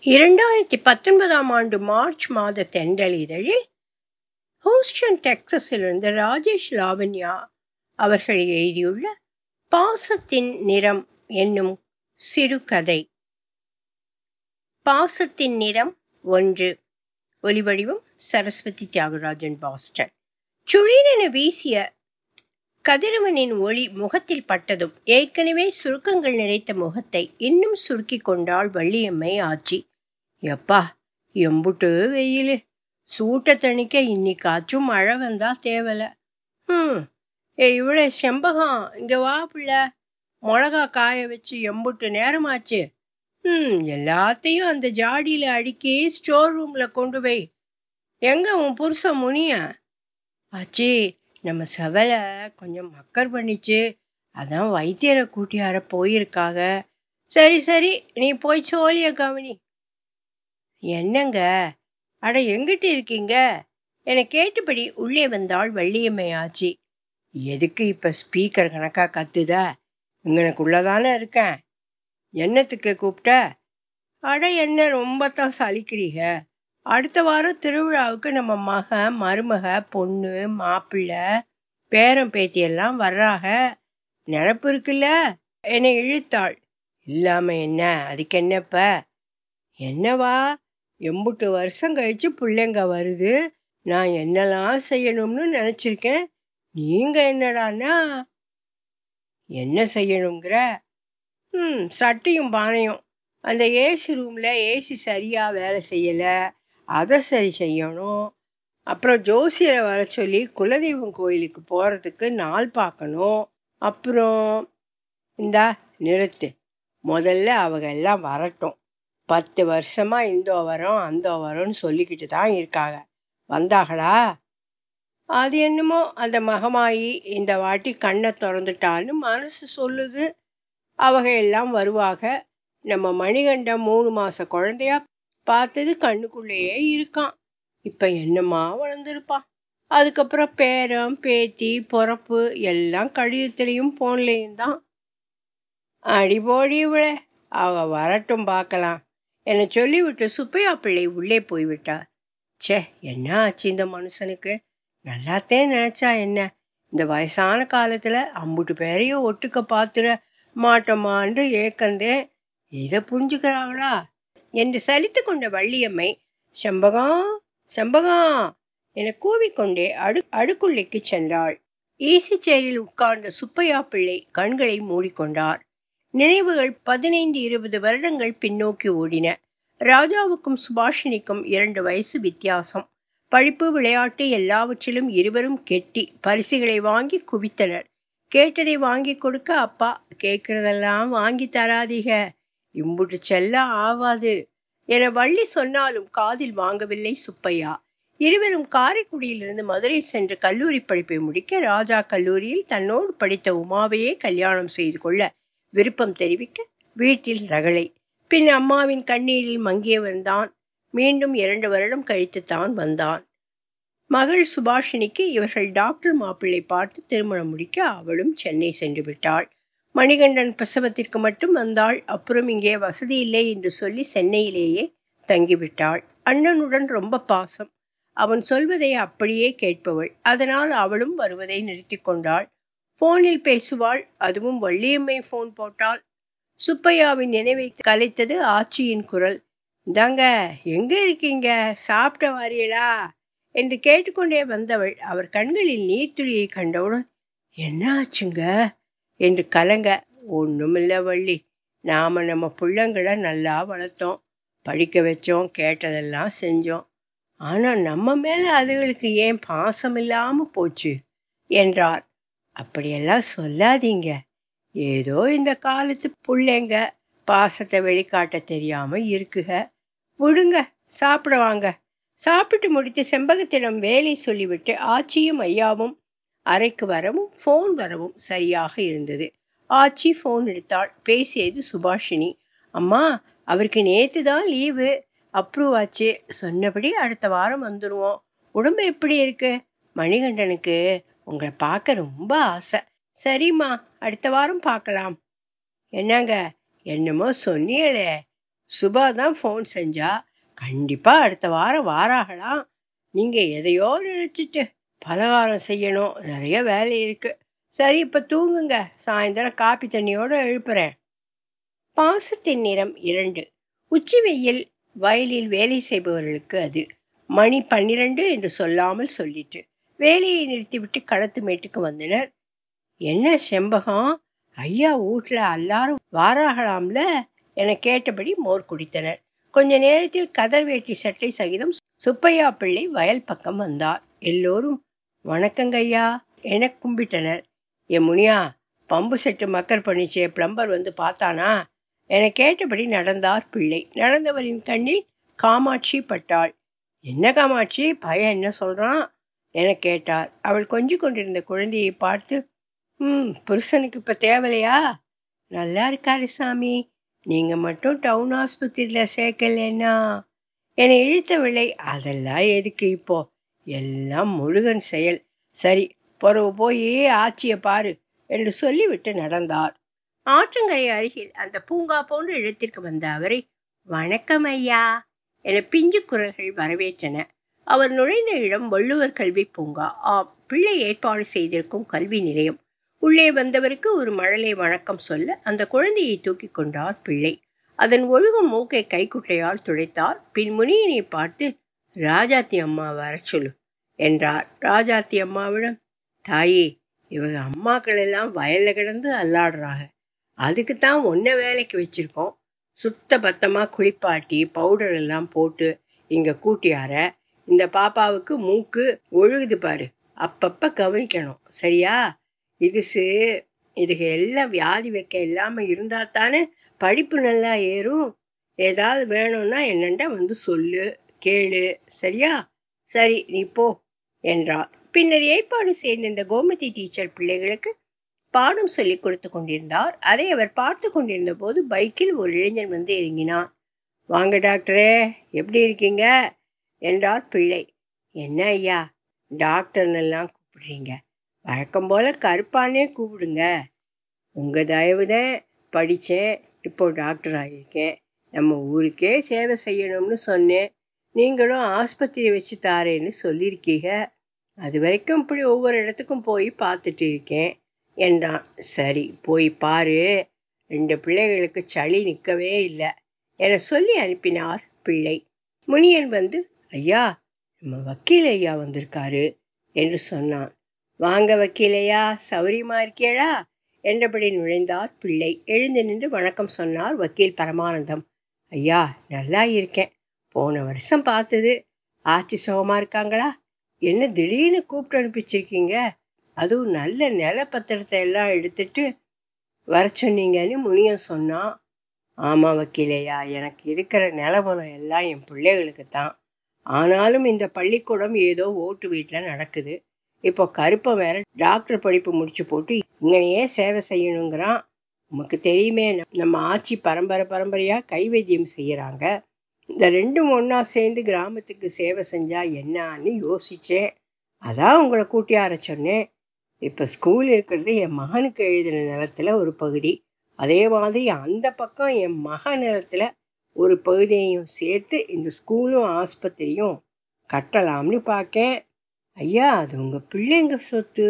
இரண்டாயிரத்தி பத்தொன்பதாம் ஆண்டு மார்ச் மாத தென்றல் இதழில் ஹூஸ்டன் டெக்சஸிலிருந்து ராஜேஷ் லாவண்யா அவர்கள் எழுதியுள்ள பாசத்தின் நிறம் என்னும் சிறுகதை பாசத்தின் நிறம் ஒன்று ஒலிவடிவம் சரஸ்வதி தியாகராஜன் பாஸ்டன் சுழீரென வீசிய கதிரவனின் ஒளி முகத்தில் பட்டதும் ஏற்கனவே சுருக்கங்கள் நிறைத்த முகத்தை இன்னும் சுருக்கி கொண்டாள் வள்ளியம்மை ஆச்சி எப்பா எம்புட்டு வெயில் சூட்டை தணிக்க இன்னைக்காச்சும் மழை வந்தா தேவல ம் ஏ இவ்வளோ செம்பகம் இங்க வா பிள்ளை மிளகா காய வச்சு எம்புட்டு நேரமாச்சு ம் எல்லாத்தையும் அந்த ஜாடியில் அடுக்கி ஸ்டோர் ரூம்ல கொண்டு போய் எங்க உன் புருஷன் முனிய ஆச்சி நம்ம செவலை கொஞ்சம் மக்கர் பண்ணிச்சு அதான் வைத்தியரை கூட்டியார போயிருக்காக சரி சரி நீ போய் சோழிய கவனி என்னங்க அட எங்கிட்ட இருக்கீங்க என கேட்டுபடி உள்ளே வந்தாள் வள்ளியம்மை ஆச்சி எதுக்கு இப்ப ஸ்பீக்கர் கணக்கா கத்துத இங்கனக்குள்ளதானே இருக்கேன் என்னத்துக்கு கூப்பிட்ட அட என்ன ரொம்ப தான் சலிக்கிறீங்க அடுத்த வாரம் திருவிழாவுக்கு நம்ம மக மருமக பொண்ணு மாப்பிள்ளை பேரம் பேத்தியெல்லாம் வர்றாக நினப்பு இருக்குல்ல என்னை இழுத்தாள் இல்லாம என்ன அதுக்கு என்னப்ப என்னவா எம்புட்டு வருஷம் கழிச்சு பிள்ளைங்க வருது நான் என்னெல்லாம் செய்யணும்னு நினச்சிருக்கேன் நீங்க என்னடான்னா என்ன செய்யணுங்கிற ம் சட்டையும் பானையும் அந்த ஏசி ரூமில் ஏசி சரியாக வேலை செய்யலை அதை சரி செய்யணும் அப்புறம் ஜோசியரை வர சொல்லி குலதெய்வம் கோயிலுக்கு போகிறதுக்கு நாள் பார்க்கணும் அப்புறம் இந்தா நிறுத்து முதல்ல அவங்க எல்லாம் வரட்டும் பத்து வருஷமா இந்த வரோம் அந்த வரோம்னு சொல்லிக்கிட்டு தான் இருக்காங்க வந்தாங்களா அது என்னமோ அந்த மகமாயி இந்த வாட்டி கண்ணை திறந்துட்டான்னு மனசு சொல்லுது அவங்க எல்லாம் வருவாங்க நம்ம மணிகண்டம் மூணு மாச குழந்தையா பார்த்தது கண்ணுக்குள்ளேயே இருக்கான் இப்ப என்னமா வளர்ந்துருப்பான் அதுக்கப்புறம் பேரம் பேத்தி பொறப்பு எல்லாம் கடிதத்திலையும் போன்லையும் தான் அடிபோடி இவள அவ வரட்டும் பார்க்கலாம் என்னை சொல்லிவிட்டு சுப்பையா பிள்ளை உள்ளே போய்விட்டார் ச்சே என்ன ஆச்சு இந்த மனுஷனுக்கு நல்லாத்தே நினைச்சா என்ன இந்த வயசான காலத்துல அம்புட்டு பேரையும் ஒட்டுக்க பாத்துற மாட்டோமான்னு ஏக்கந்தேன் இதை புரிஞ்சுக்கிறாங்களா என்று சலித்து கொண்ட வள்ளியம்மை செம்பகம் செம்பகம் என கூவிக்கொண்டே அடு அடுக்குள்ளைக்கு சென்றாள் ஈசி சேரில் உட்கார்ந்த சுப்பையா பிள்ளை கண்களை மூடிக்கொண்டார் நினைவுகள் பதினைந்து இருபது வருடங்கள் பின்னோக்கி ஓடின ராஜாவுக்கும் சுபாஷினிக்கும் இரண்டு வயசு வித்தியாசம் படிப்பு விளையாட்டு எல்லாவற்றிலும் இருவரும் கெட்டி பரிசுகளை வாங்கி குவித்தனர் கேட்டதை வாங்கி கொடுக்க அப்பா கேட்கறதெல்லாம் வாங்கி தராதீக இம்புட்டு செல்ல ஆவாது என வள்ளி சொன்னாலும் காதில் வாங்கவில்லை சுப்பையா இருவரும் காரைக்குடியிலிருந்து மதுரை சென்று கல்லூரி படிப்பை முடிக்க ராஜா கல்லூரியில் தன்னோடு படித்த உமாவையே கல்யாணம் செய்து கொள்ள விருப்பம் தெரிவிக்க வீட்டில் ரகளை பின் அம்மாவின் கண்ணீரில் மங்கியவன் தான் மீண்டும் இரண்டு வருடம் கழித்துத்தான் வந்தான் மகள் சுபாஷினிக்கு இவர்கள் டாக்டர் மாப்பிள்ளை பார்த்து திருமணம் முடிக்க அவளும் சென்னை சென்று விட்டாள் மணிகண்டன் பிரசவத்திற்கு மட்டும் வந்தாள் அப்புறம் இங்கே வசதி இல்லை என்று சொல்லி சென்னையிலேயே தங்கிவிட்டாள் அண்ணனுடன் ரொம்ப பாசம் அவன் சொல்வதை அப்படியே கேட்பவள் அதனால் அவளும் வருவதை நிறுத்தி கொண்டாள் போனில் பேசுவாள் அதுவும் வள்ளியம்மை போன் போட்டாள் சுப்பையாவின் நினைவை கலைத்தது ஆச்சியின் குரல் இந்தாங்க எங்க இருக்கீங்க சாப்பிட்ட வாரியலா என்று கேட்டுக்கொண்டே வந்தவள் அவர் கண்களில் நீர்த்துளியை கண்டவுடன் என்ன ஆச்சுங்க என்று கலங்க ஒண்ணுமில்ல வள்ளி நாம நம்ம பிள்ளைங்களை நல்லா வளர்த்தோம் படிக்க வச்சோம் கேட்டதெல்லாம் செஞ்சோம் ஆனா நம்ம மேல அதுகளுக்கு ஏன் பாசம் இல்லாம போச்சு என்றார் அப்படியெல்லாம் சொல்லாதீங்க ஏதோ இந்த காலத்து பிள்ளைங்க பாசத்தை வெளிக்காட்ட தெரியாம இருக்குக விடுங்க சாப்பிட வாங்க சாப்பிட்டு முடித்து செம்பகத்திடம் வேலை சொல்லிவிட்டு ஆச்சியும் ஐயாவும் அறைக்கு வரவும் ஃபோன் வரவும் சரியாக இருந்தது ஆச்சி ஃபோன் எடுத்தாள் பேசியது சுபாஷினி அம்மா அவருக்கு நேத்து தான் லீவு அப்ரூவ் ஆச்சு சொன்னபடி அடுத்த வாரம் வந்துடுவோம் உடம்பு எப்படி இருக்கு மணிகண்டனுக்கு உங்களை பார்க்க ரொம்ப ஆசை சரிம்மா அடுத்த வாரம் பார்க்கலாம் என்னங்க என்னமோ சொன்னியலே சுபா தான் ஃபோன் செஞ்சா கண்டிப்பா அடுத்த வாரம் வாராகலாம் நீங்க எதையோ நினைச்சிட்டு பலகாரம் செய்யணும் நிறைய வேலை இருக்கு சரி இப்ப தூங்குங்க சாயந்தரம் காப்பி தண்ணியோட எழுப்புறேன் பாசத்தின் நிறம் இரண்டு உச்சி வெயில் வயலில் வேலை செய்பவர்களுக்கு அது மணி பன்னிரண்டு என்று சொல்லாமல் சொல்லிட்டு வேலையை நிறுத்திவிட்டு களத்து மேட்டுக்கு வந்தனர் என்ன செம்பகம் ஐயா வீட்ல எல்லாரும் வாராகலாம்ல என கேட்டபடி மோர் குடித்தனர் கொஞ்ச நேரத்தில் கதர் வேட்டி சட்டை சகிதம் சுப்பையா பிள்ளை வயல் பக்கம் வந்தார் எல்லோரும் வணக்கங்க ஐயா என கும்பிட்டனர் என் முனியா பம்பு செட்டு மக்கர் பண்ணிச்சே பிளம்பர் வந்து பார்த்தானா என கேட்டபடி நடந்தார் பிள்ளை நடந்தவரின் கண்ணில் காமாட்சி பட்டாள் என்ன காமாட்சி பையன் என்ன சொல்றான் என கேட்டார் அவள் கொஞ்சி கொண்டிருந்த குழந்தையை பார்த்து ம் புருஷனுக்கு இப்ப தேவலையா நல்லா இருக்காரு சாமி நீங்க மட்டும் டவுன் ஆஸ்பத்திரியில சேர்க்கலன்னா என்னை இழுத்தவில்லை அதெல்லாம் எதுக்கு இப்போ எல்லாம் முருகன் செயல் சரி பிறகு போய் ஆட்சியை பாரு என்று சொல்லிவிட்டு நடந்தார் ஆற்றங்கரை அருகில் அந்த பூங்கா போன்ற இடத்திற்கு வந்த அவரை வணக்கம் ஐயா என பிஞ்சு குரல்கள் வரவேற்றன அவர் நுழைந்த இடம் வள்ளுவர் கல்வி பூங்கா ஆம் பிள்ளை ஏற்பாடு செய்திருக்கும் கல்வி நிலையம் உள்ளே வந்தவருக்கு ஒரு மழலை வணக்கம் சொல்ல அந்த குழந்தையை தூக்கி கொண்டார் பிள்ளை அதன் ஒழுகும் மூக்கை கைக்குட்டையால் துடைத்தார் பின் முனியனை பார்த்து ராஜாத்தி அம்மா வர சொல்லு என்றார் ராஜாத்தி அம்மாவிடம் தாயே இவங்க அம்மாக்கள் எல்லாம் வயல்ல கிடந்து அல்லாடுறாங்க அதுக்கு தான் ஒன்ன வேலைக்கு வச்சிருக்கோம் சுத்த பத்தமா குளிப்பாட்டி பவுடர் எல்லாம் போட்டு இங்க கூட்டியார இந்த பாப்பாவுக்கு மூக்கு ஒழுகுது பாரு அப்பப்ப கவனிக்கணும் சரியா இதுசு இதுக்கு எல்லாம் வியாதி வைக்க இல்லாம இருந்தா தானே படிப்பு நல்லா ஏறும் ஏதாவது வேணும்னா என்னண்ட வந்து சொல்லு கேளு சரியா சரி நீ போ என்றார் பின்னர் ஏற்பாடு செய்த இந்த கோமதி டீச்சர் பிள்ளைகளுக்கு பாடம் சொல்லிக் கொடுத்து கொண்டிருந்தார் அதை அவர் பார்த்து கொண்டிருந்த போது பைக்கில் ஒரு இளைஞன் வந்து இறங்கினான் வாங்க டாக்டரே எப்படி இருக்கீங்க என்றார் பிள்ளை என்ன ஐயா டாக்டர்னெல்லாம் கூப்பிடுறீங்க வழக்கம் போல கருப்பானே கூப்பிடுங்க உங்க தயவுதான் படித்தேன் இப்போ டாக்டர் ஆகியிருக்கேன் நம்ம ஊருக்கே சேவை செய்யணும்னு சொன்னேன் நீங்களும் ஆஸ்பத்திரி வச்சு தாரேன்னு சொல்லியிருக்கீங்க அது வரைக்கும் இப்படி ஒவ்வொரு இடத்துக்கும் போய் பார்த்துட்டு இருக்கேன் என்றான் சரி போய் பாரு ரெண்டு பிள்ளைகளுக்கு சளி நிற்கவே இல்லை என சொல்லி அனுப்பினார் பிள்ளை முனியன் வந்து ஐயா நம்ம வக்கீல் ஐயா வந்திருக்காரு என்று சொன்னான் வாங்க வக்கீலையா சௌரியமா இருக்கேடா என்றபடி நுழைந்தார் பிள்ளை எழுந்து நின்று வணக்கம் சொன்னார் வக்கீல் பரமானந்தம் ஐயா நல்லா இருக்கேன் போன வருஷம் பார்த்தது ஆட்சி சுகமா இருக்காங்களா என்ன திடீர்னு கூப்பிட்டு அனுப்பிச்சிருக்கீங்க அதுவும் நல்ல நில பத்திரத்தை எல்லாம் எடுத்துட்டு வர சொன்னீங்கன்னு முனியன் சொன்னான் ஆமா வக்கீலையா எனக்கு இருக்கிற நிலபலம் எல்லாம் என் பிள்ளைகளுக்கு தான் ஆனாலும் இந்த பள்ளிக்கூடம் ஏதோ ஓட்டு வீட்டில் நடக்குது இப்போ கருப்பன் வேற டாக்டர் படிப்பு முடிச்சு போட்டு இங்கனையே சேவை செய்யணுங்கிறான் உமக்கு தெரியுமே நம்ம ஆட்சி பரம்பரை பரம்பரையா கைவைத்தியம் செய்யறாங்க இந்த ரெண்டும் ஒண்ணா சேர்ந்து கிராமத்துக்கு சேவை செஞ்சா என்னான்னு யோசிச்சேன் அதான் உங்களை கூட்டியார சொன்னேன் இப்ப ஸ்கூல் இருக்கிறது என் மகனுக்கு எழுதின நிலத்துல ஒரு பகுதி அதே மாதிரி அந்த பக்கம் என் மக நிலத்துல ஒரு பகுதியையும் சேர்த்து இந்த ஸ்கூலும் ஆஸ்பத்திரியும் கட்டலாம்னு பார்க்கேன் ஐயா அது உங்க பிள்ளைங்க சொத்து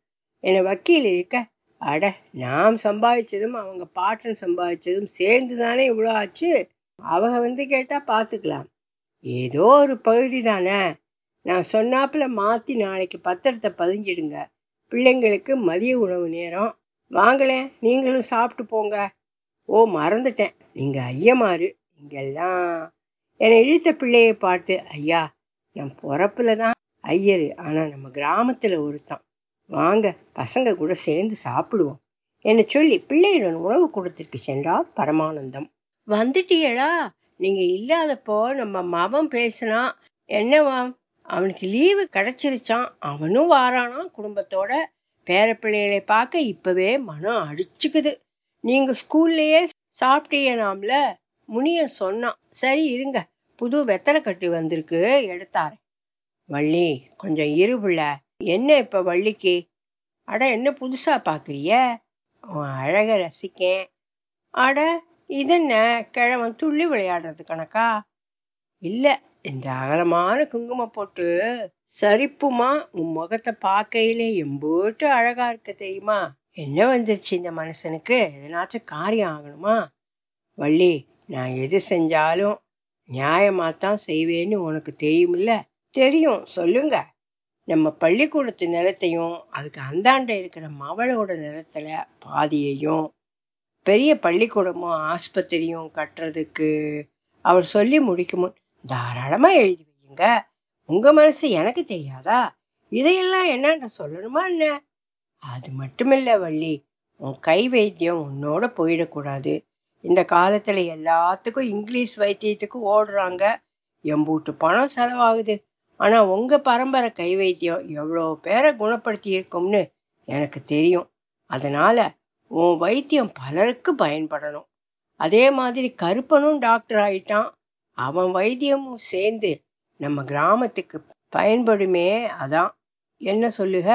என வக்கீல் இருக்க அட நாம் சம்பாதிச்சதும் அவங்க பாட்டன் சம்பாதிச்சதும் சேர்ந்து தானே இவ்வளோ ஆச்சு அவங்க வந்து கேட்டா பார்த்துக்கலாம் ஏதோ ஒரு பகுதி தானே நான் சொன்னாப்புல மாற்றி நாளைக்கு பத்திரத்தை பதிஞ்சிடுங்க பிள்ளைங்களுக்கு மதிய உணவு நேரம் வாங்களேன் நீங்களும் சாப்பிட்டு போங்க ஓ மறந்துட்டேன் நீங்க ஐயமாரு இங்கெல்லாம் என்னை இழுத்த பிள்ளையை பார்த்து ஐயா நம் பொறப்புல தான் ஐயரு ஆனா நம்ம கிராமத்துல ஒருத்தன் வாங்க பசங்க கூட சேர்ந்து சாப்பிடுவோம் என்னை சொல்லி பிள்ளையுடன் உணவு கூடத்திற்கு சென்றார் பரமானந்தம் வந்துட்டியடா நீங்க இல்லாதப்போ நம்ம மவன் பேசினா என்னவாம் அவனுக்கு லீவு கிடைச்சிருச்சான் அவனும் வாரானாம் குடும்பத்தோட பேரப்பிள்ளைகளை பார்க்க இப்பவே மனம் அடிச்சுக்குது நீங்க ஸ்கூல்லையே சாப்பிட்டீங்கனாம்ல முனிய சொன்னான் சரி இருங்க புது வெத்தலை கட்டி வந்திருக்கு எடுத்தாரு வள்ளி கொஞ்சம் இருபுள்ள என்ன இப்ப வள்ளிக்கு அட என்ன புதுசா பாக்குறிய உன் அழக ரசிக்கேன் அட இதென்ன கிழவன் துள்ளி விளையாடுறது கணக்கா இல்லை இந்த அகலமான குங்குமம் போட்டு சரிப்புமா உன் முகத்தை பார்க்கையிலே எம்போட்டு அழகா இருக்க தெரியுமா என்ன வந்துருச்சு இந்த மனுஷனுக்கு எதனாச்சும் காரியம் ஆகணுமா வள்ளி நான் எது செஞ்சாலும் நியாயமாத்தான் செய்வேன்னு உனக்கு தெரியுமில்ல தெரியும் சொல்லுங்க நம்ம பள்ளிக்கூடத்து நிலத்தையும் அதுக்கு அந்தாண்ட இருக்கிற மவளோட நிலத்துல பாதியையும் பெரிய பள்ளிக்கூடமும் ஆஸ்பத்திரியும் கட்டுறதுக்கு அவர் சொல்லி முடிக்கும் முன் தாராளமா எழுதி வையுங்க உங்க மனசு எனக்கு தெரியாதா இதையெல்லாம் என்னன்னு சொல்லணுமா என்ன அது மட்டுமில்ல வள்ளி உன் கை வைத்தியம் உன்னோட போயிடக்கூடாது இந்த காலத்துல எல்லாத்துக்கும் இங்கிலீஷ் வைத்தியத்துக்கு ஓடுறாங்க எம்பூட்டு பணம் செலவாகுது ஆனா உங்க பரம்பரை கை வைத்தியம் எவ்வளோ பேரை குணப்படுத்தி இருக்கும்னு எனக்கு தெரியும் அதனால உன் வைத்தியம் பலருக்கு பயன்படணும் அதே மாதிரி கருப்பனும் டாக்டர் ஆயிட்டான் அவன் வைத்தியமும் சேர்ந்து நம்ம கிராமத்துக்கு பயன்படுமே அதான் என்ன சொல்லுக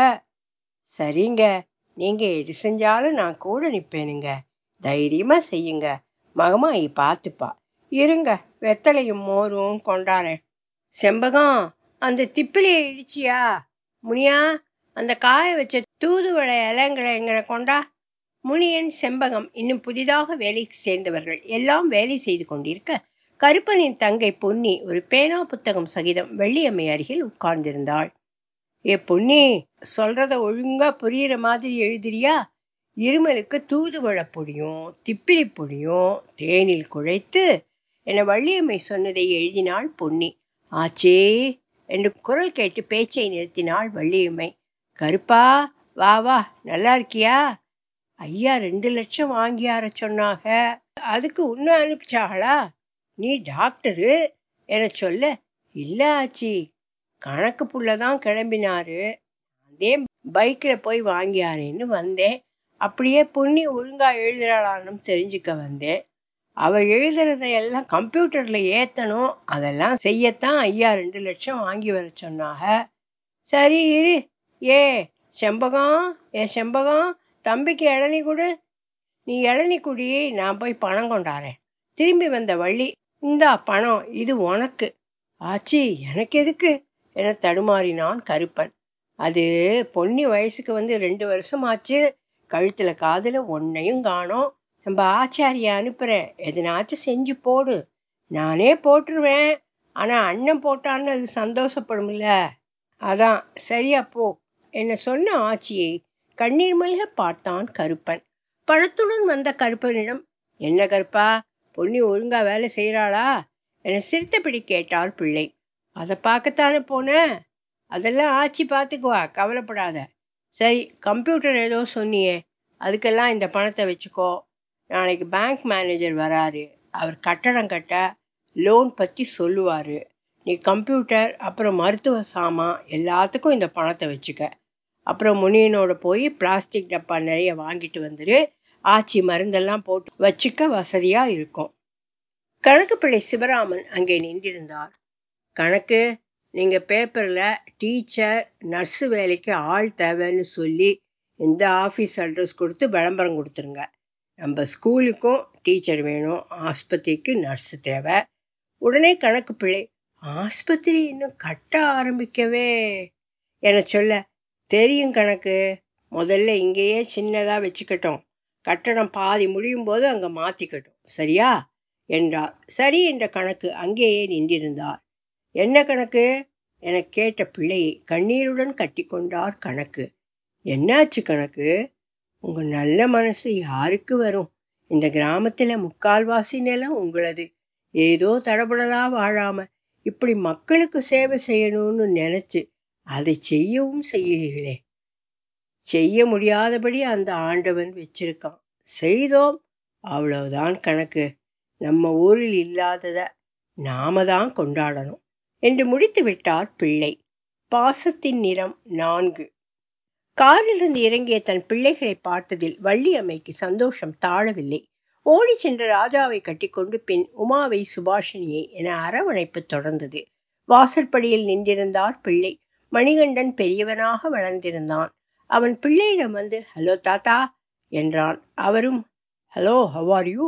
சரிங்க நீங்க எது செஞ்சாலும் நான் கூட நிப்பேனுங்க தைரியமா செய்யுங்க மகமாயி பார்த்துப்பா இருங்க வெத்தலையும் மோரும் கொண்டாரேன் செம்பகம் அந்த திப்பிலியை இடிச்சியா முனியா அந்த காய வச்ச தூதுவளை இலங்களை எங்களை கொண்டா முனியன் செம்பகம் இன்னும் புதிதாக வேலைக்கு சேர்ந்தவர்கள் எல்லாம் வேலை செய்து கொண்டிருக்க கருப்பனின் தங்கை பொன்னி ஒரு பேனா புத்தகம் சகிதம் வெள்ளியம்மை அருகில் உட்கார்ந்திருந்தாள் ஏ பொன்னி சொல்றத ஒழுங்கா புரியுற மாதிரி எழுதுறியா இருமலுக்கு தூதுவளை பொடியும் திப்பிலி பொடியும் தேனில் குழைத்து என வள்ளியம்மை சொன்னதை எழுதினாள் பொன்னி ஆச்சே என்று குரல் கேட்டு பேச்சை நிறுத்தினாள் வள்ளியம்மை கருப்பா வா வா நல்லா இருக்கியா ஐயா ரெண்டு லட்சம் வாங்கியார சொன்னாக அதுக்கு உன்ன அனுப்பிச்சாங்களா நீ டாக்டரு என சொல்ல இல்ல ஆச்சி கணக்கு புள்ள தான் கிளம்பினாரு அதே பைக்கில் போய் வாங்கியாரேன்னு வந்தேன் அப்படியே பொண்ணி ஒழுங்கா எழுதுறாளான்னு தெரிஞ்சுக்க வந்தேன் அவ எழுதுறதையெல்லாம் கம்ப்யூட்டர்ல ஏத்தணும் அதெல்லாம் செய்யத்தான் ஐயா ரெண்டு லட்சம் வாங்கி வர சொன்னாக சரி இரு ஏ செம்பகம் ஏ செம்பகம் தம்பிக்கு இளநி கொடு நீ இளநி குடி நான் போய் பணம் கொண்டாரேன் திரும்பி வந்த வள்ளி இந்தா பணம் இது உனக்கு ஆச்சி எனக்கு எதுக்கு என தடுமாறினான் கருப்பன் அது பொன்னி வயசுக்கு வந்து ரெண்டு வருஷம் ஆச்சு கழுத்துல காதுல ஒன்னையும் காணோம் நம்ம ஆச்சாரிய அனுப்புறேன் எதனாச்சும் செஞ்சு போடு நானே போட்டுருவேன் ஆனா அண்ணன் போட்டான்னு அது சந்தோஷப்படும்ல அதான் சரியா போ என்ன சொன்ன ஆச்சியை கண்ணீர் மல்க பார்த்தான் கருப்பன் பணத்துடன் வந்த கருப்பனிடம் என்ன கருப்பா பொன்னி ஒழுங்கா வேலை செய்கிறாளா என சிரித்தபடி கேட்டாள் பிள்ளை அதை பார்க்கத்தானே போனேன் அதெல்லாம் ஆச்சி பார்த்துக்குவா கவலைப்படாத சரி கம்ப்யூட்டர் ஏதோ சொன்னியே அதுக்கெல்லாம் இந்த பணத்தை வச்சுக்கோ நாளைக்கு பேங்க் மேனேஜர் வராரு அவர் கட்டடம் கட்ட லோன் பற்றி சொல்லுவார் நீ கம்ப்யூட்டர் அப்புறம் மருத்துவ சாமான் எல்லாத்துக்கும் இந்த பணத்தை வச்சுக்க அப்புறம் முனியனோட போய் பிளாஸ்டிக் டப்பா நிறைய வாங்கிட்டு வந்துரு ஆச்சி மருந்தெல்லாம் போட்டு வச்சுக்க வசதியா இருக்கும் கணக்கு பிள்ளை சிவராமன் அங்கே நின்றிருந்தார் கணக்கு நீங்க பேப்பர்ல டீச்சர் நர்ஸு வேலைக்கு ஆள் தேவைன்னு சொல்லி இந்த ஆஃபீஸ் அட்ரஸ் கொடுத்து விளம்பரம் கொடுத்துருங்க நம்ம ஸ்கூலுக்கும் டீச்சர் வேணும் ஆஸ்பத்திரிக்கு நர்ஸு தேவை உடனே கணக்கு பிள்ளை ஆஸ்பத்திரி இன்னும் கட்ட ஆரம்பிக்கவே என சொல்ல தெரியும் கணக்கு முதல்ல இங்கேயே சின்னதாக வச்சுக்கட்டும் கட்டடம் பாதி முடியும் போது அங்கே மாற்றிக்கட்டும் சரியா என்றார் சரி என்ற கணக்கு அங்கேயே நின்றிருந்தார் என்ன கணக்கு என கேட்ட பிள்ளையை கண்ணீருடன் கட்டிக்கொண்டார் கணக்கு என்னாச்சு கணக்கு உங்க நல்ல மனசு யாருக்கு வரும் இந்த கிராமத்துல முக்கால்வாசி நிலம் உங்களது ஏதோ தடபுடலா வாழாம இப்படி மக்களுக்கு சேவை செய்யணும்னு நினைச்சு அதை செய்யவும் செய்கிறீர்களே செய்ய முடியாதபடி அந்த ஆண்டவன் வச்சிருக்கான் செய்தோம் அவ்வளவுதான் கணக்கு நம்ம ஊரில் இல்லாதத நாம தான் கொண்டாடணும் என்று முடித்து விட்டார் பிள்ளை பாசத்தின் நிறம் நான்கு காரிலிருந்து இறங்கிய தன் பிள்ளைகளை பார்த்ததில் வள்ளி அம்மைக்கு சந்தோஷம் தாழவில்லை ஓடி சென்ற ராஜாவை கட்டிக்கொண்டு பின் உமாவை சுபாஷினியை என அரவணைப்பு தொடர்ந்தது வாசற்படியில் நின்றிருந்தார் பிள்ளை மணிகண்டன் பெரியவனாக வளர்ந்திருந்தான் அவன் பிள்ளையிடம் வந்து ஹலோ தாத்தா என்றான் அவரும் ஹலோ ஹவ் ஆர் யூ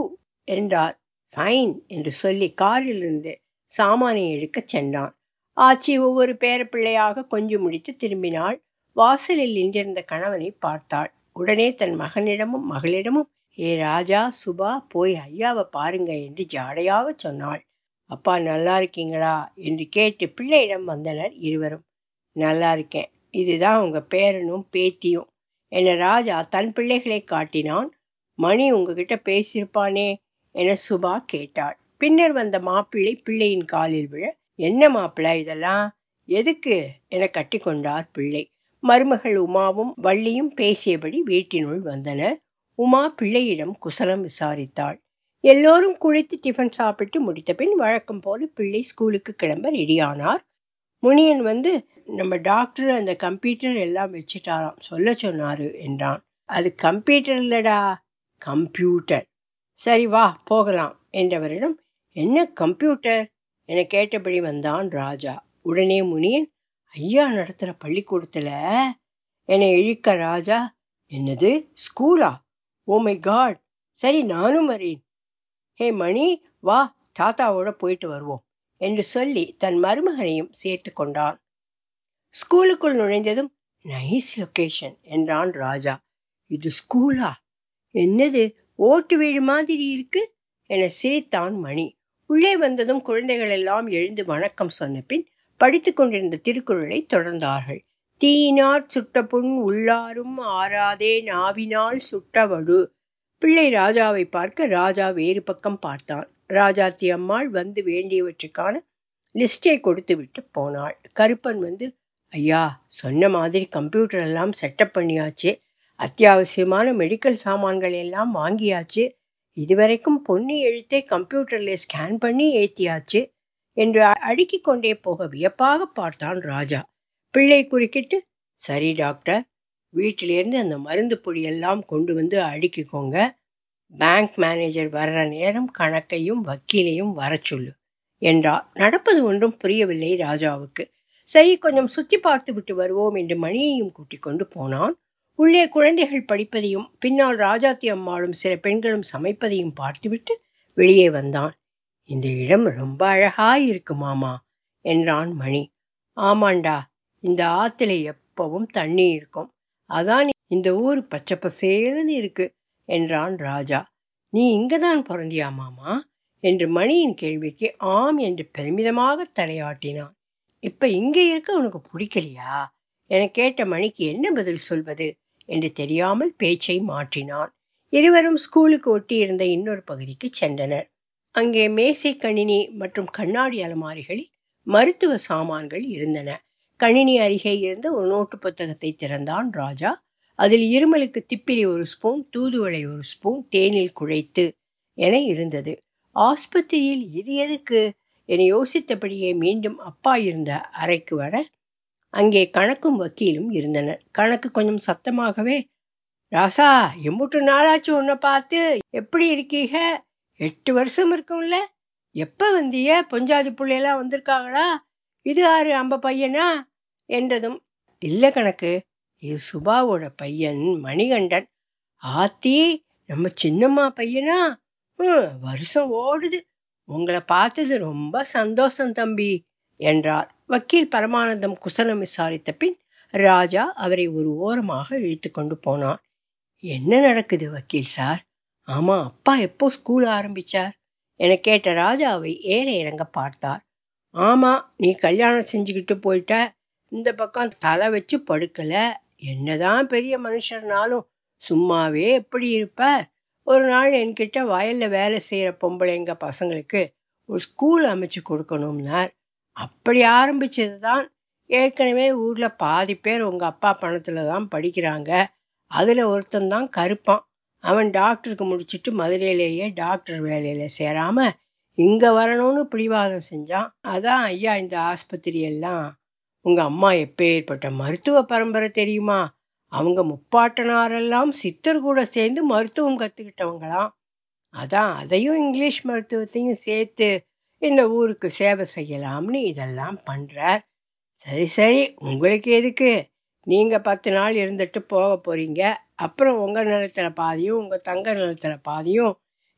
என்றார் ஃபைன் என்று சொல்லி காரிலிருந்து சாமானை எடுக்கச் சென்றான் ஆச்சி ஒவ்வொரு பேரப்பிள்ளையாக கொஞ்சம் முடித்து திரும்பினாள் வாசலில் நின்றிருந்த கணவனை பார்த்தாள் உடனே தன் மகனிடமும் மகளிடமும் ஏ ராஜா சுபா போய் ஐயாவை பாருங்க என்று ஜாடையாக சொன்னாள் அப்பா நல்லா இருக்கீங்களா என்று கேட்டு பிள்ளையிடம் வந்தனர் இருவரும் நல்லா இருக்கேன் இதுதான் உங்க பேரனும் பேத்தியும் என ராஜா தன் பிள்ளைகளை காட்டினான் மணி உங்ககிட்ட பேசியிருப்பானே என சுபா கேட்டாள் பின்னர் வந்த மாப்பிள்ளை பிள்ளையின் காலில் விழ என்ன மாப்பிள்ளை இதெல்லாம் எதுக்கு என கட்டி கொண்டார் பிள்ளை மருமகள் உமாவும் வள்ளியும் பேசியபடி வீட்டினுள் வந்தனர் உமா பிள்ளையிடம் குசலம் விசாரித்தாள் எல்லோரும் குளித்து டிஃபன் சாப்பிட்டு முடித்த பின் வழக்கம் போல பிள்ளை ஸ்கூலுக்கு கிளம்ப ரெடியானார் முனியன் வந்து நம்ம டாக்டர் அந்த கம்ப்யூட்டர் எல்லாம் வச்சுட்டாராம் சொல்ல சொன்னாரு என்றான் அது கம்ப்யூட்டர் இல்லடா கம்ப்யூட்டர் சரி வா போகலாம் என்றவரிடம் என்ன கம்ப்யூட்டர் என கேட்டபடி வந்தான் ராஜா உடனே முனியன் ஐயா நடத்துகிற பள்ளிக்கூடத்தில் என்னை இழுக்க ராஜா என்னது ஸ்கூலா ஓ மை காட் சரி நானும் வரேன் ஹே மணி வா தாத்தாவோட போயிட்டு வருவோம் என்று சொல்லி தன் மருமகனையும் சேர்த்து கொண்டான் ஸ்கூலுக்குள் நுழைந்ததும் நைஸ் லொகேஷன் என்றான் ராஜா இது ஸ்கூலா என்னது ஓட்டு வீடு மாதிரி இருக்கு என சிரித்தான் மணி உள்ளே வந்ததும் குழந்தைகள் எல்லாம் எழுந்து வணக்கம் சொன்ன பின் படித்து கொண்டிருந்த திருக்குறளை தொடர்ந்தார்கள் தீயினார் சுட்ட புண் உள்ளாரும் ஆறாதே நாவினால் சுட்டவடு பிள்ளை ராஜாவை பார்க்க ராஜா வேறு பக்கம் பார்த்தான் ராஜாத்தி அம்மாள் வந்து வேண்டியவற்றுக்கான லிஸ்டை கொடுத்து விட்டு போனாள் கருப்பன் வந்து ஐயா சொன்ன மாதிரி கம்ப்யூட்டர் எல்லாம் செட்டப் பண்ணியாச்சு அத்தியாவசியமான மெடிக்கல் சாமான்கள் எல்லாம் வாங்கியாச்சு இதுவரைக்கும் பொன்னி எழுத்தை கம்ப்யூட்டரில் ஸ்கேன் பண்ணி ஏத்தியாச்சு என்று அடுக்கிக் கொண்டே போக வியப்பாக பார்த்தான் ராஜா பிள்ளை குறுக்கிட்டு சரி டாக்டர் வீட்டிலேருந்து அந்த மருந்து பொடியெல்லாம் கொண்டு வந்து அடுக்கிக்கோங்க பேங்க் மேனேஜர் வர்ற நேரம் கணக்கையும் வக்கீலையும் வர சொல்லு என்றார் நடப்பது ஒன்றும் புரியவில்லை ராஜாவுக்கு சரி கொஞ்சம் சுற்றி பார்த்து விட்டு வருவோம் என்று மணியையும் கூட்டிக் கொண்டு போனான் உள்ளே குழந்தைகள் படிப்பதையும் பின்னால் ராஜாத்தி அம்மாளும் சில பெண்களும் சமைப்பதையும் பார்த்துவிட்டு வெளியே வந்தான் இந்த இடம் ரொம்ப அழகாய் இருக்கு மாமா என்றான் மணி ஆமாண்டா இந்த ஆத்துல எப்பவும் தண்ணி இருக்கும் அதான் இந்த ஊர் பச்சை பசேல்னு இருக்கு என்றான் ராஜா நீ இங்கதான் பிறந்தியா மாமா என்று மணியின் கேள்விக்கு ஆம் என்று பெருமிதமாக தலையாட்டினான் இப்ப இங்க இருக்க உனக்கு பிடிக்கலையா என கேட்ட மணிக்கு என்ன பதில் சொல்வது என்று தெரியாமல் பேச்சை மாற்றினான் இருவரும் ஸ்கூலுக்கு ஒட்டி இருந்த இன்னொரு பகுதிக்கு சென்றனர் அங்கே மேசை கணினி மற்றும் கண்ணாடி அலமாரிகளில் மருத்துவ சாமான்கள் இருந்தன கணினி அருகே இருந்த ஒரு நோட்டு புத்தகத்தை திறந்தான் ராஜா அதில் இருமலுக்கு திப்பிலி ஒரு ஸ்பூன் தூதுவளை ஒரு ஸ்பூன் தேனில் குழைத்து என இருந்தது ஆஸ்பத்திரியில் இது எதுக்கு என யோசித்தபடியே மீண்டும் அப்பா இருந்த அறைக்கு வர அங்கே கணக்கும் வக்கீலும் இருந்தனர் கணக்கு கொஞ்சம் சத்தமாகவே ராசா எம்புட்டு நாளாச்சு உன்னை பார்த்து எப்படி இருக்கீங்க எட்டு வருஷம் இருக்கும்ல எப்ப வந்திய பொஞ்சாதி பிள்ளையெல்லாம் வந்திருக்காங்களா இது ஆறு அம்ப பையனா என்றதும் இல்ல கணக்கு இது சுபாவோட பையன் மணிகண்டன் ஆத்தி நம்ம சின்னம்மா பையனா ம் வருஷம் ஓடுது உங்களை பார்த்தது ரொம்ப சந்தோஷம் தம்பி என்றார் வக்கீல் பரமானந்தம் குசலம் விசாரித்த பின் ராஜா அவரை ஒரு ஓரமாக இழுத்து கொண்டு போனான் என்ன நடக்குது வக்கீல் சார் ஆமா அப்பா எப்போ ஸ்கூல் ஆரம்பிச்சார் என கேட்ட ராஜாவை ஏற இறங்க பார்த்தார் ஆமா நீ கல்யாணம் செஞ்சுக்கிட்டு போயிட்ட இந்த பக்கம் தலை வச்சு படுக்கல என்னதான் பெரிய மனுஷர்னாலும் சும்மாவே எப்படி இருப்பார் ஒரு நாள் என்கிட்ட வயல்ல வேலை செய்யற பொம்பளைங்க பசங்களுக்கு ஒரு ஸ்கூல் அமைச்சு கொடுக்கணும்னார் அப்படி ஆரம்பிச்சது தான் ஏற்கனவே ஊர்ல பாதி பேர் உங்க அப்பா பணத்துல தான் படிக்கிறாங்க அதுல ஒருத்தன் தான் கருப்பான் அவன் டாக்டருக்கு முடிச்சிட்டு மதுரையிலேயே டாக்டர் வேலையில சேராம இங்க வரணும்னு பிடிவாதம் செஞ்சான் அதான் ஐயா இந்த ஆஸ்பத்திரி எல்லாம் உங்க அம்மா எப்பேற்பட்ட மருத்துவ பரம்பரை தெரியுமா அவங்க முப்பாட்டனாரெல்லாம் சித்தர் கூட சேர்ந்து மருத்துவம் கத்துக்கிட்டவங்களாம் அதான் அதையும் இங்கிலீஷ் மருத்துவத்தையும் சேர்த்து இந்த ஊருக்கு சேவை செய்யலாம்னு இதெல்லாம் பண்றார் சரி சரி உங்களுக்கு எதுக்கு நீங்க பத்து நாள் இருந்துட்டு போக போறீங்க அப்புறம் உங்க நிலத்துல பாதியும் உங்க தங்க நிலத்துல பாதியும்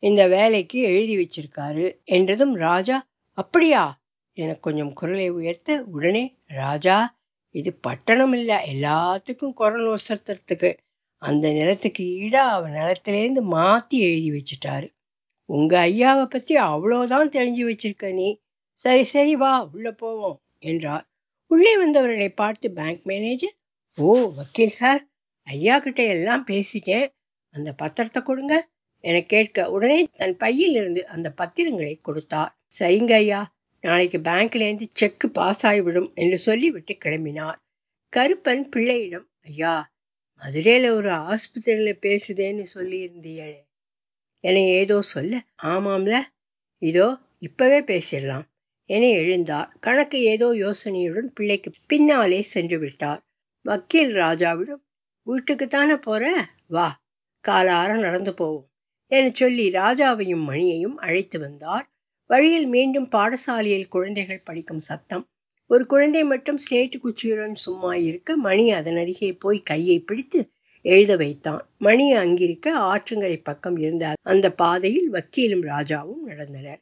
இந்த வேலைக்கு எழுதி வச்சிருக்காரு என்றதும் ராஜா அப்படியா எனக்கு கொஞ்சம் குரலை உயர்த்த உடனே ராஜா இது பட்டணம் இல்லை எல்லாத்துக்கும் குரல் ஒசத்துறதுக்கு அந்த நிலத்துக்கு ஈடா அவன் நிலத்திலேருந்து மாற்றி எழுதி வச்சிட்டாரு உங்க ஐயாவை பற்றி அவ்வளோதான் தெரிஞ்சு வச்சிருக்க நீ சரி சரி வா உள்ளே போவோம் என்றார் உள்ளே வந்தவர்களை பார்த்து பேங்க் மேனேஜர் ஓ வக்கீல் சார் ஐயா கிட்ட எல்லாம் பேசிட்டேன் அந்த பத்திரத்தை கொடுங்க என கேட்க உடனே தன் பையில் இருந்து அந்த பத்திரங்களை கொடுத்தார் சரிங்க ஐயா நாளைக்கு பேங்க்லேருந்து செக்கு பாஸ் ஆகிவிடும் என்று சொல்லிவிட்டு கிளம்பினார் கருப்பன் பிள்ளையிடம் ஐயா மதுரையில் ஒரு ஆஸ்பத்திரியில் பேசுதேன்னு சொல்லியிருந்தீங்களே என ஏதோ சொல்ல ஆமாம்ல இதோ இப்பவே பேசிடலாம் என எழுந்தார் கணக்கு ஏதோ யோசனையுடன் பிள்ளைக்கு பின்னாலே சென்று விட்டார் வக்கீல் ராஜாவிடம் வீட்டுக்குத்தானே போற வா காலாரம் நடந்து போவோம் என சொல்லி ராஜாவையும் மணியையும் அழைத்து வந்தார் வழியில் மீண்டும் பாடசாலையில் குழந்தைகள் படிக்கும் சத்தம் ஒரு குழந்தை மட்டும் ஸ்லேட்டு குச்சியுடன் சும்மா இருக்க மணி அதன் அருகே போய் கையை பிடித்து எழுத வைத்தான் மணி அங்கிருக்க ஆற்றங்கரை பக்கம் இருந்த அந்த பாதையில் வக்கீலும் ராஜாவும் நடந்தனர்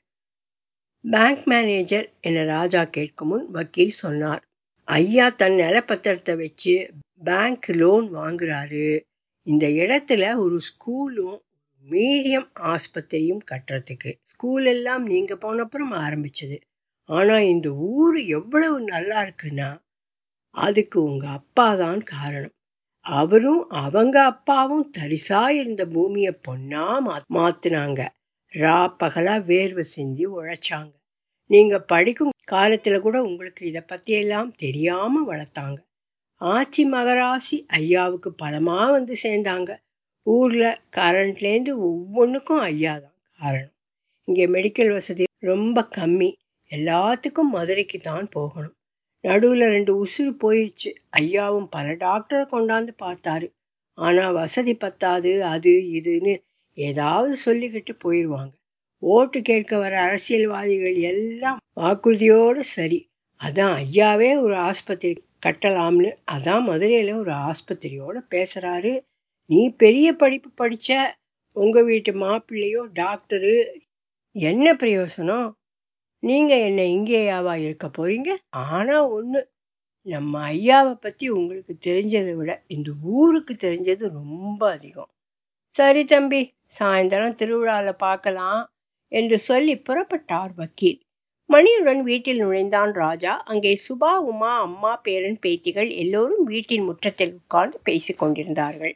பேங்க் மேனேஜர் என ராஜா கேட்கும் முன் வக்கீல் சொன்னார் ஐயா தன் நிலப்பத்திரத்தை வச்சு பேங்க் லோன் வாங்குறாரு இந்த இடத்துல ஒரு ஸ்கூலும் மீடியம் ஆஸ்பத்திரியும் கட்டுறதுக்கு ஸ்கூல் எல்லாம் நீங்க போனப்புறம் ஆரம்பிச்சது ஆனா இந்த ஊர் எவ்வளவு நல்லா இருக்குன்னா அதுக்கு உங்க அப்பா தான் காரணம் அவரும் அவங்க அப்பாவும் தரிசா இருந்த பூமியை பொன்னா மாத்துனாங்க ரா பகலா வேர்வை சிந்தி உழைச்சாங்க நீங்க படிக்கும் காலத்துல கூட உங்களுக்கு இதை பத்தி எல்லாம் தெரியாம வளர்த்தாங்க ஆச்சி மகராசி ஐயாவுக்கு பலமா வந்து சேர்ந்தாங்க ஊர்ல கரண்ட்லேருந்து ஒவ்வொன்றுக்கும் ஐயா தான் காரணம் இங்கே மெடிக்கல் வசதி ரொம்ப கம்மி எல்லாத்துக்கும் மதுரைக்கு தான் போகணும் நடுவில் ரெண்டு உசுறு போயிடுச்சு ஐயாவும் பல டாக்டரை கொண்டாந்து பார்த்தாரு ஆனால் வசதி பத்தாது அது இதுன்னு ஏதாவது சொல்லிக்கிட்டு போயிடுவாங்க ஓட்டு கேட்க வர அரசியல்வாதிகள் எல்லாம் வாக்குறுதியோடு சரி அதான் ஐயாவே ஒரு ஆஸ்பத்திரி கட்டலாம்னு அதான் மதுரையில் ஒரு ஆஸ்பத்திரியோட பேசுகிறாரு நீ பெரிய படிப்பு படித்த உங்கள் வீட்டு மாப்பிள்ளையோ டாக்டரு என்ன பிரயோசனம் நீங்கள் என்ன இங்கேயாவா இருக்க போறீங்க ஆனால் ஒன்று நம்ம ஐயாவை பற்றி உங்களுக்கு தெரிஞ்சதை விட இந்த ஊருக்கு தெரிஞ்சது ரொம்ப அதிகம் சரி தம்பி சாயந்தரம் திருவிழாவில் பார்க்கலாம் என்று சொல்லி புறப்பட்டார் வக்கீல் மணியுடன் வீட்டில் நுழைந்தான் ராஜா அங்கே சுபா உமா அம்மா பேரன் பேத்திகள் எல்லோரும் வீட்டின் முற்றத்தில் உட்கார்ந்து பேசிக் கொண்டிருந்தார்கள்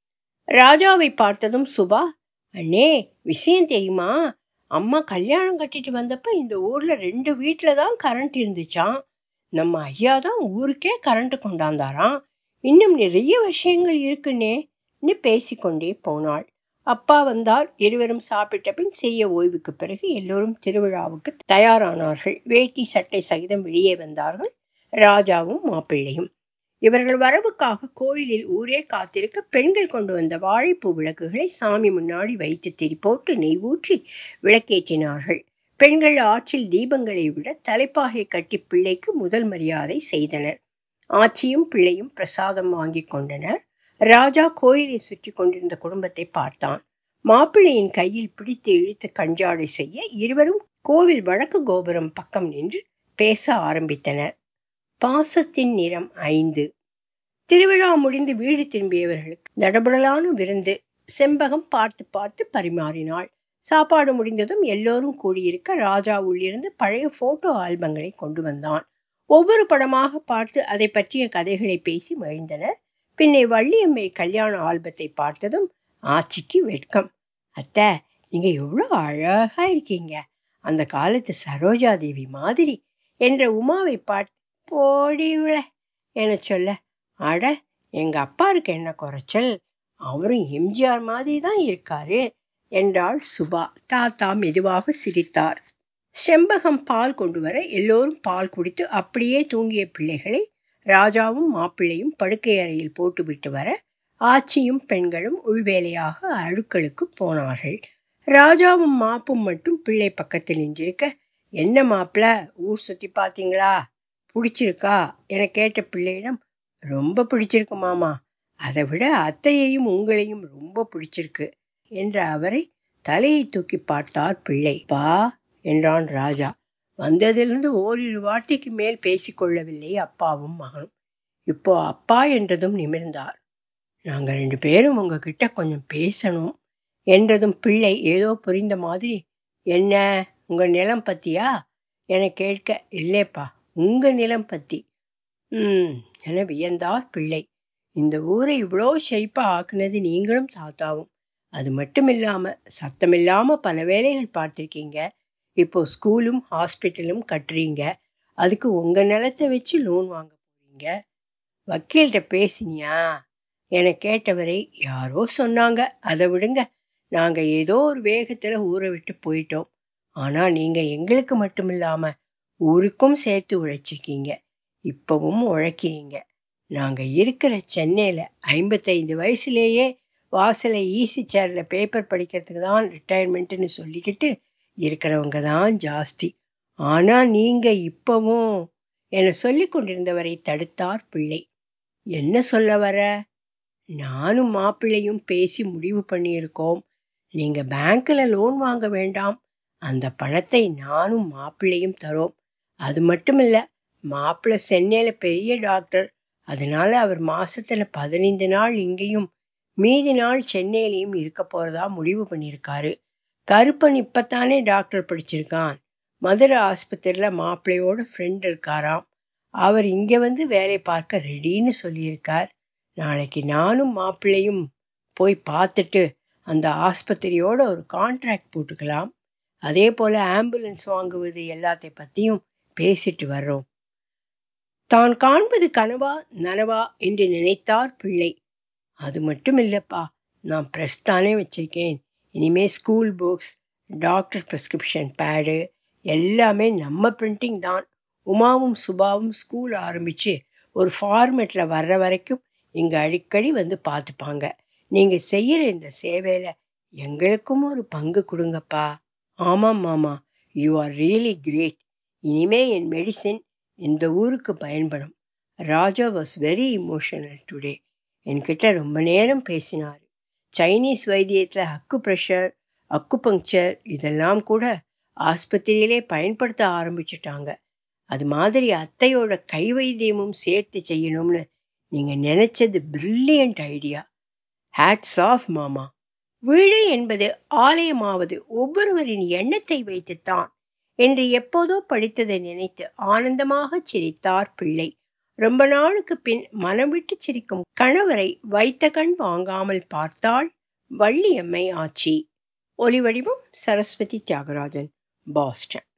ராஜாவை பார்த்ததும் சுபா அண்ணே விஷயம் தெரியுமா அம்மா கல்யாணம் கட்டிட்டு வந்தப்ப இந்த ஊர்ல ரெண்டு வீட்டுல தான் கரண்ட் இருந்துச்சாம் நம்ம ஐயா தான் ஊருக்கே கரண்ட் கொண்டாந்தாராம் இன்னும் நிறைய விஷயங்கள் இருக்குன்னே பேசிக்கொண்டே போனாள் அப்பா வந்தால் இருவரும் சாப்பிட்ட பின் செய்ய ஓய்வுக்கு பிறகு எல்லோரும் திருவிழாவுக்கு தயாரானார்கள் வேட்டி சட்டை சகிதம் வெளியே வந்தார்கள் ராஜாவும் மாப்பிள்ளையும் இவர்கள் வரவுக்காக கோயிலில் ஊரே காத்திருக்க பெண்கள் கொண்டு வந்த வாழைப்பூ விளக்குகளை சாமி முன்னாடி வைத்து திரி போட்டு நெய் ஊற்றி விளக்கேற்றினார்கள் பெண்கள் ஆற்றில் தீபங்களை விட தலைப்பாகை கட்டி பிள்ளைக்கு முதல் மரியாதை செய்தனர் ஆச்சியும் பிள்ளையும் பிரசாதம் வாங்கி கொண்டனர் ராஜா கோயிலை சுற்றி கொண்டிருந்த குடும்பத்தை பார்த்தான் மாப்பிள்ளையின் கையில் பிடித்து இழுத்து கஞ்சாடை செய்ய இருவரும் கோவில் வடக்கு கோபுரம் பக்கம் நின்று பேச ஆரம்பித்தனர் பாசத்தின் நிறம் ஐந்து திருவிழா முடிந்து வீடு திரும்பியவர்களுக்கு தடபுடலான விருந்து செம்பகம் பார்த்து பார்த்து பரிமாறினாள் சாப்பாடு முடிந்ததும் எல்லோரும் கூடியிருக்க ராஜா உள்ளிருந்து பழைய போட்டோ ஆல்பங்களை கொண்டு வந்தான் ஒவ்வொரு படமாக பார்த்து அதை பற்றிய கதைகளை பேசி மகிழ்ந்தனர் பின்னே வள்ளியம்மை கல்யாண ஆல்பத்தை பார்த்ததும் ஆச்சிக்கு வெட்கம் அத்தை நீங்க எவ்வளோ அழகா இருக்கீங்க அந்த காலத்து சரோஜா தேவி மாதிரி என்ற உமாவை பார்த்து போடி விழ என சொல்ல அட எங்க அப்பாருக்கு என்ன குறைச்சல் அவரும் எம்ஜிஆர் மாதிரி தான் இருக்காரு என்றாள் சுபா தாத்தா மெதுவாக சிரித்தார் செம்பகம் பால் கொண்டு வர எல்லோரும் பால் குடித்து அப்படியே தூங்கிய பிள்ளைகளை ராஜாவும் மாப்பிள்ளையும் படுக்கை அறையில் போட்டுவிட்டு வர ஆச்சியும் பெண்களும் உள்வேலையாக அழுக்களுக்கு போனார்கள் ராஜாவும் மாப்பும் மட்டும் பிள்ளை பக்கத்தில் நின்றிருக்க என்ன மாப்பிள்ள ஊர் சுத்தி பார்த்தீங்களா பிடிச்சிருக்கா என கேட்ட பிள்ளையிடம் ரொம்ப பிடிச்சிருக்கு மாமா அதை விட அத்தையையும் உங்களையும் ரொம்ப பிடிச்சிருக்கு என்ற அவரை தலையை தூக்கி பார்த்தார் பிள்ளை பா என்றான் ராஜா வந்ததிலிருந்து ஓரிரு வார்த்தைக்கு மேல் பேசிக்கொள்ளவில்லை அப்பாவும் மகனும் இப்போ அப்பா என்றதும் நிமிர்ந்தார் நாங்க ரெண்டு பேரும் உங்ககிட்ட கொஞ்சம் பேசணும் என்றதும் பிள்ளை ஏதோ புரிந்த மாதிரி என்ன உங்க நிலம் பத்தியா என கேட்க இல்லேப்பா உங்க நிலம் பத்தி ம் என வியந்தார் பிள்ளை இந்த ஊரை இவ்வளோ செழிப்பா ஆக்குனது நீங்களும் தாத்தாவும் அது மட்டும் இல்லாம சத்தமில்லாம பல வேலைகள் பார்த்துருக்கீங்க இப்போ ஸ்கூலும் ஹாஸ்பிட்டலும் கட்டுறீங்க அதுக்கு உங்க நிலத்தை வச்சு லோன் வாங்க போறீங்க வக்கீல்கிட்ட பேசினியா என கேட்டவரை யாரோ சொன்னாங்க அதை விடுங்க நாங்க ஏதோ ஒரு வேகத்துல ஊரை விட்டு போயிட்டோம் ஆனா நீங்க எங்களுக்கு மட்டும் இல்லாம ஊருக்கும் சேர்த்து உழைச்சிருக்கீங்க இப்பவும் உழைக்கிறீங்க நாங்க இருக்கிற சென்னையில ஐம்பத்தைந்து வயசுலேயே வாசலை ஈசி சேர்ல பேப்பர் படிக்கிறதுக்கு தான் ரிட்டையர்மெண்ட்னு சொல்லிக்கிட்டு இருக்கிறவங்க தான் ஜாஸ்தி ஆனா நீங்க இப்பவும் என சொல்லி கொண்டிருந்தவரை தடுத்தார் பிள்ளை என்ன சொல்ல வர நானும் மாப்பிள்ளையும் பேசி முடிவு பண்ணியிருக்கோம் நீங்க பேங்க்ல லோன் வாங்க வேண்டாம் அந்த பணத்தை நானும் மாப்பிள்ளையும் தரோம் அது மட்டும் இல்ல மாப்பிள்ளை சென்னையில பெரிய டாக்டர் அதனால அவர் மாசத்துல பதினைந்து நாள் இங்கேயும் மீதி நாள் சென்னையிலையும் இருக்க போறதா முடிவு பண்ணியிருக்காரு கருப்பன் இப்பத்தானே டாக்டர் படிச்சிருக்கான் மதுரை ஆஸ்பத்திரியில மாப்பிள்ளையோட ஃப்ரெண்ட் இருக்காராம் அவர் இங்க வந்து வேலை பார்க்க ரெடின்னு சொல்லியிருக்கார் நாளைக்கு நானும் மாப்பிள்ளையும் போய் பார்த்துட்டு அந்த ஆஸ்பத்திரியோட ஒரு கான்ட்ராக்ட் போட்டுக்கலாம் அதே போல ஆம்புலன்ஸ் வாங்குவது எல்லாத்தை பத்தியும் பேசிட்டு வர்றோம் தான் காண்பது கனவா நனவா என்று நினைத்தார் பிள்ளை அது மட்டும் இல்லப்பா நான் ப்ரெஸ் தானே வச்சிருக்கேன் இனிமே school books doctor prescription pad எல்லாமே நம்ம பிரிண்டிங் தான் உமாவும் சுபாவும் ஸ்கூல் ஆரம்பிச்சு ஒரு ஃபார்மேட்ல வர்ற வரைக்கும் இங்க அடிக்கடி வந்து பார்த்துப்பாங்க நீங்க செய்யற இந்த சேவையில எங்களுக்கும் ஒரு பங்கு கொடுங்கப்பா ஆமாம் மாமா யூ ஆர் ரியலி கிரேட் இனிமே என் மெடிசின் இந்த ஊருக்கு பயன்படும் Raja was very emotional today என்கிட்ட ரொம்ப நேரம் பேசினார் சைனீஸ் வைத்தியத்தில் அக்கு ப்ரெஷர் அக்கு பங்க்சர் இதெல்லாம் கூட ஆஸ்பத்திரியிலே பயன்படுத்த ஆரம்பிச்சிட்டாங்க அது மாதிரி அத்தையோட கை வைத்தியமும் சேர்த்து செய்யணும்னு நீங்க நினைச்சது பிரில்லியன்ட் ஐடியா ஹேட்ஸ் ஆஃப் மாமா வீடு என்பது ஆலயமாவது ஒவ்வொருவரின் எண்ணத்தை வைத்துத்தான் என்று எப்போதோ படித்ததை நினைத்து ஆனந்தமாக சிரித்தார் பிள்ளை ரொம்ப நாளுக்கு பின் மனம் விட்டு சிரிக்கும் கணவரை வைத்த கண் வாங்காமல் பார்த்தாள் வள்ளியம்மை ஆச்சி ஒலி வடிவம் சரஸ்வதி தியாகராஜன் பாஸ்டன்